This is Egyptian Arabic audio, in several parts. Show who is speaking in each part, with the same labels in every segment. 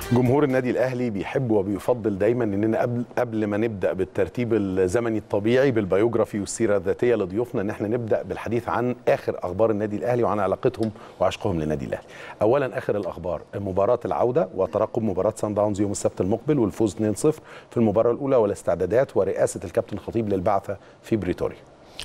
Speaker 1: جمهور النادي الاهلي بيحب وبيفضل دايما اننا قبل قبل ما نبدا بالترتيب الزمني الطبيعي بالبيوجرافي والسيره الذاتيه لضيوفنا ان احنا نبدا بالحديث عن اخر اخبار النادي الاهلي وعن علاقتهم وعشقهم للنادي الاهلي. اولا اخر الاخبار مباراه العوده وترقب مباراه سان داونز يوم السبت المقبل والفوز 2-0 في المباراه الاولى والاستعدادات ورئاسه الكابتن الخطيب للبعثه في بريتوريا.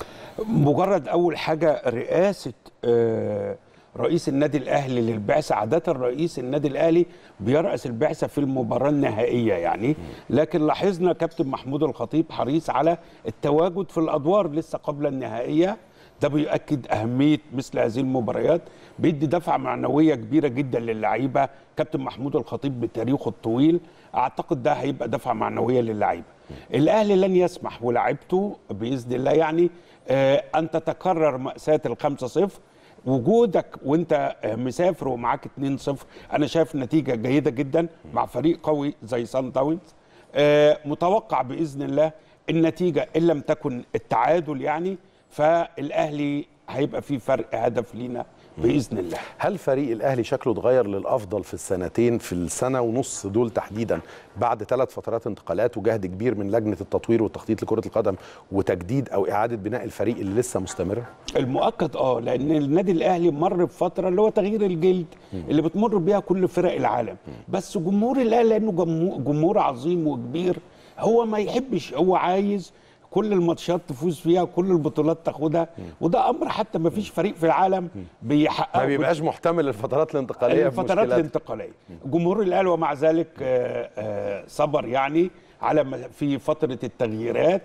Speaker 2: مجرد اول حاجه رئاسه آه، رئيس النادي الاهلي للبعثه عاده رئيس النادي الاهلي بيرأس البعثه في المباراه النهائيه يعني لكن لاحظنا كابتن محمود الخطيب حريص على التواجد في الادوار لسه قبل النهائيه ده بيؤكد اهميه مثل هذه المباريات بيدي دفعه معنويه كبيره جدا للعيبه كابتن محمود الخطيب بتاريخه الطويل اعتقد ده هيبقى دفعه معنويه للعيبه الاهلي لن يسمح ولاعيبته باذن الله يعني آه، ان تتكرر ماساه الخمسة صفر وجودك وانت آه، مسافر ومعاك 2-0 انا شايف نتيجه جيده جدا مع فريق قوي زي سان داونز آه، متوقع باذن الله النتيجه ان لم تكن التعادل يعني فالاهلي هيبقى فيه فرق هدف لينا باذن الله
Speaker 1: هل فريق الاهلي شكله اتغير للافضل في السنتين في السنه ونص دول تحديدا بعد ثلاث فترات انتقالات وجهد كبير من لجنه التطوير والتخطيط لكره القدم وتجديد او اعاده بناء الفريق اللي لسه مستمره؟
Speaker 2: المؤكد اه لان النادي الاهلي مر بفتره اللي هو تغيير الجلد اللي بتمر بيها كل فرق العالم بس جمهور الاهلي لانه جمهور, جمهور عظيم وكبير هو ما يحبش هو عايز كل الماتشات تفوز فيها كل البطولات تاخدها وده امر حتى ما فيش فريق في العالم بيحققه
Speaker 1: ما بيبقاش محتمل الفترات الانتقاليه
Speaker 2: الفترات
Speaker 1: بمشكلات.
Speaker 2: الانتقاليه جمهور الاهلي ومع ذلك آه، آه، صبر يعني على ما- في فتره التغييرات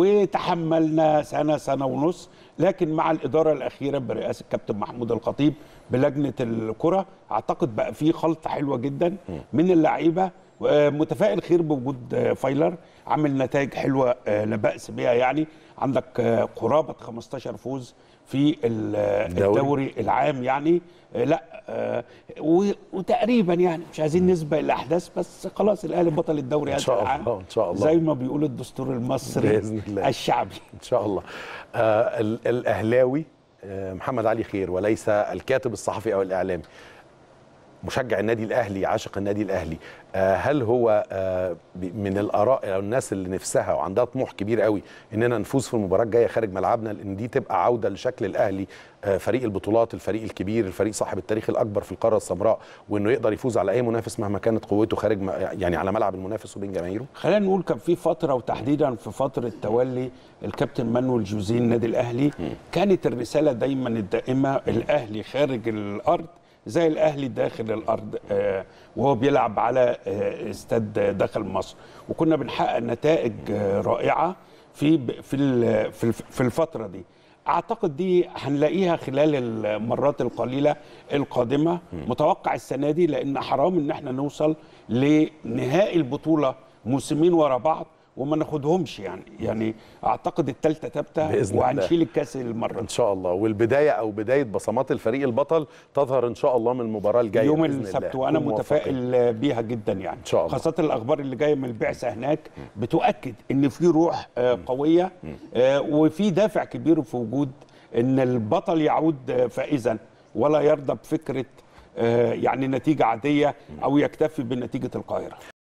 Speaker 2: وتحملنا سنه سنه ونص لكن مع الاداره الاخيره برئاسه الكابتن محمود الخطيب بلجنه الكره اعتقد بقى في خلطه حلوه جدا من اللعيبه آه، متفائل خير بوجود آه، فايلر عامل نتائج حلوه آه، لا باس بها يعني عندك آه، قرابه 15 فوز في ال-
Speaker 1: الدوري.
Speaker 2: الدوري العام يعني آه، لا آه، و- وتقريبا يعني مش عايزين نسبق الاحداث بس خلاص الاهلي بطل الدوري
Speaker 1: إن
Speaker 2: هذا
Speaker 1: شاء
Speaker 2: العام
Speaker 1: الله، إن شاء الله.
Speaker 2: زي ما بيقول الدستور المصري
Speaker 1: بإذن الله.
Speaker 2: الشعبي
Speaker 1: ان شاء الله آه ال- الاهلاوي آه محمد علي خير وليس الكاتب الصحفي او الاعلامي مشجع النادي الاهلي عاشق النادي الاهلي آه هل هو آه ب- من الاراء او الناس اللي نفسها وعندها طموح كبير قوي اننا نفوز في المباراه الجايه خارج ملعبنا لان دي تبقى عوده لشكل الاهلي آه فريق البطولات الفريق الكبير الفريق صاحب التاريخ الاكبر في القاره السمراء وانه يقدر يفوز على اي منافس مهما كانت قوته خارج م- يعني على ملعب المنافس وبين جماهيره
Speaker 2: خلينا نقول كان في فتره وتحديدا في فتره تولي الكابتن مانويل جوزيه النادي الاهلي كانت الرساله دايما الدائمه الاهلي خارج الارض زي الاهلي داخل الارض آه، وهو بيلعب على آه، استاد داخل مصر وكنا بنحقق نتائج آه، رائعه في في ال- في الف- في الفتره دي اعتقد دي هنلاقيها خلال المرات القليله القادمه متوقع السنه دي لان حرام ان احنا نوصل لنهائي البطوله موسمين ورا بعض وما ناخدهمش يعني يعني اعتقد الثالثه ثابته
Speaker 1: بإذن الله.
Speaker 2: وهنشيل الكاس المره
Speaker 1: ان
Speaker 2: دي
Speaker 1: شاء الله والبدايه او بدايه بصمات الفريق البطل تظهر ان شاء الله من المباراه الجايه
Speaker 2: يوم
Speaker 1: بإذن
Speaker 2: السبت
Speaker 1: الله.
Speaker 2: وانا
Speaker 1: نكون موفقين.
Speaker 2: متفائل بيها جدا يعني
Speaker 1: إن شاء الله.
Speaker 2: خاصه الاخبار اللي جايه من البعثه هناك بتؤكد ان في روح آه، قويه آه، وفي دافع كبير في وجود ان البطل يعود آه، فائزا ولا يرضى بفكره آه، يعني نتيجه عاديه او يكتفي بنتيجه القاهره